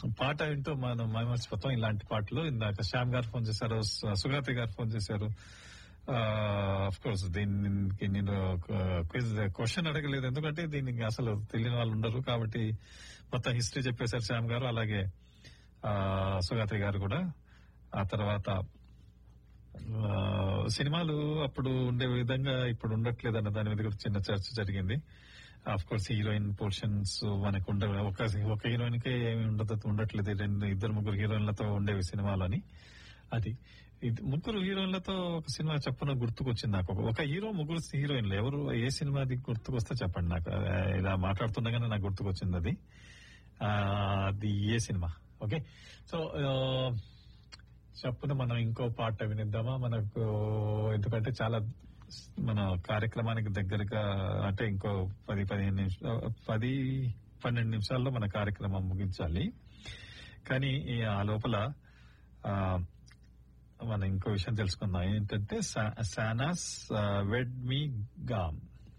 పాట వింటూ మనం మైమర్చిపోతాం ఇలాంటి పాటలు ఇందాక శ్యామ్ గారు ఫోన్ చేశారు సు- సుగాతి గారు ఫోన్ చేశారు అఫ్ కోర్స్ దీనికి నేను క్విజ్ క్వశ్చన్ అడగలేదు ఎందుకంటే దీనికి అసలు తెలియని వాళ్ళు ఉండరు కాబట్టి మొత్తం హిస్టరీ చెప్పేశారు శ్యామ్ గారు అలాగే ఆ, సుగాత్రి గారు కూడా ఆ తర్వాత ఆ, సినిమాలు అప్పుడు ఉండే విధంగా ఇప్పుడు ఉండట్లేదు అన్న దాని మీద కూడా చిన్న చర్చ జరిగింది ఆఫ్ కోర్స్ హీరోయిన్ పోర్షన్స్ మనకు ఉండ ఒక ఒక హీరోయిన్ కే ఏమి ఉండదు ఉండట్లేదు రెండు ఇద్దరు ముగ్గురు హీరోయిన్లతో ఉండేవి సినిమాలు అని అది ఇది ముగ్గురు హీరోయిన్లతో ఒక సినిమా చెప్పన గుర్తుకొచ్చింది నాకు ఒక హీరో ముగ్గురు హీరోయిన్లు ఎవరు ఏ సినిమాది గుర్తుకొస్తే చెప్పండి నాకు ఆ, ఇలా మాట్లాడుతుండగానే నాకు గుర్తుకొచ్చింది అది ఆ, అది ఏ సినిమా ఓకే సో చెప్పున మనం ఇంకో పాట వినిద్దామా మనకు ఎందుకంటే చాలా మన కార్యక్రమానికి దగ్గరగా అంటే ఇంకో పది పదిహేను నిమిషాలు పది పన్నెండు నిమిషాల్లో మన కార్యక్రమం ముగించాలి కానీ ఈ ఆ లోపల ఆ, మనం ఇంకో విషయం తెలుసుకుందాం ఏంటంటే సా- సానాస్ వెడ్ మీ గామ్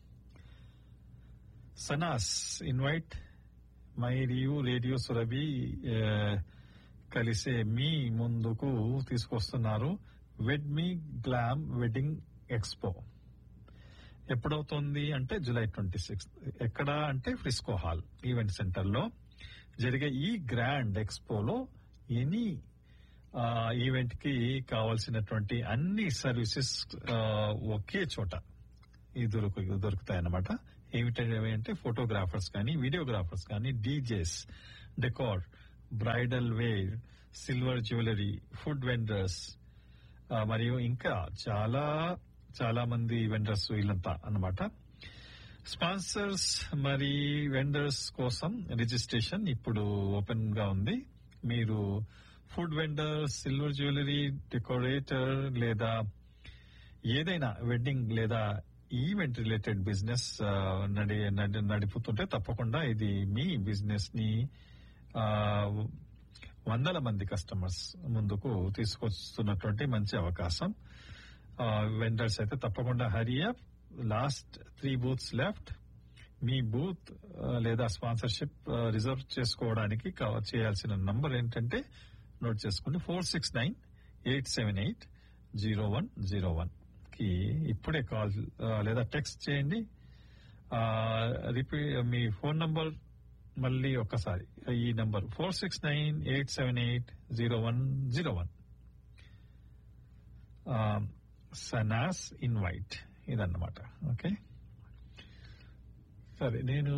సనాస్ ఇన్వైట్ మై రియు రేడియో సురభి ఆ, కలిసే మీ ముందుకు తీసుకొస్తున్నారు wed me glam wedding expo ఎప్పుడవుతుంది అంటే జూలై ట్వంటీ సిక్స్ ఎక్కడ అంటే ఫ్రిస్కో హాల్ ఈవెంట్ సెంటర్ లో జరిగే ఈ గ్రాండ్ ఎక్స్పోలో ఎనీ ఈవెంట్ కి కావాల్సినటువంటి అన్ని సర్వీసెస్ ఆ, ఒకే చోట ఈ దొరుకు దొరుకుతాయన్నమాట ఏమిటవి అంటే ఫోటోగ్రాఫర్స్ కానీ వీడియోగ్రాఫర్స్ కానీ DJs decor bridal wear silver jewellery food vendors మరియు ఇంకా చాలా చాలా మంది వెండర్స్ వీళ్ళంతా అన్నమాట స్పాన్సర్స్ మరి వెండర్స్ కోసం రిజిస్ట్రేషన్ ఇప్పుడు ఓపెన్ గా ఉంది మీరు food vendor silver jewellery decorator లేదా ఏదైనా వెడ్డింగ్ లేదా ఈవెంట్ రిలేటెడ్ బిజినెస్ ఆ, నడి నడి- నడుపుతుంటే తప్పకుండా ఇది మీ బిజినెస్ ని ఆ, వందల మంది కస్టమర్స్ ముందుకు తీసుకొస్తున్నటువంటి మంచి అవకాశం వెండర్స్ అయితే తప్పకుండా hurry up last three booths left మీ బూత్ ఆ, లేదా స్పాన్సర్షిప్ ఆ, రిజర్వ్ చేసుకోవడానికి కావ- చేయాల్సిన నంబర్ ఏంటంటే నోట్ చేసుకోండి four six nine eight seven eight zero one zero one కి ఇప్పుడే కాల్ ఆ, లేదా టెక్స్ట్ చేయండి రిపీట్ మీ ఫోన్ నంబర్ మళ్ళీ ఒక్కసారి ఈ number four six nine eight seven eight zero one zero one సనాస్ ఇన్వైట్ ఇదన్నమాట ఓకే సరే నేను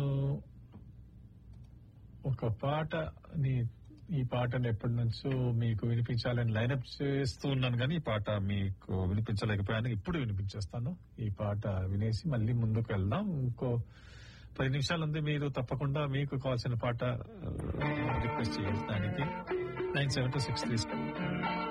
ఒక పాటని ఈ పాటను ఎప్పటి నుంచో మీకు వినిపించాలని లైనప్ చేస్తూ ఉన్నాను కానీ ఈ పాట మీకు వినిపించలేకపోయాను ఇప్పుడు వినిపించేస్తాను ఈ పాట వినేసి మళ్ళీ ముందుకు వెళ్దాం ఇంకో పది నిమిషాలు ఉంది మీరు తప్పకుండా మీకు కావాల్సిన పాట రిక్వెస్ట్ చేయడానికి nine seven two six three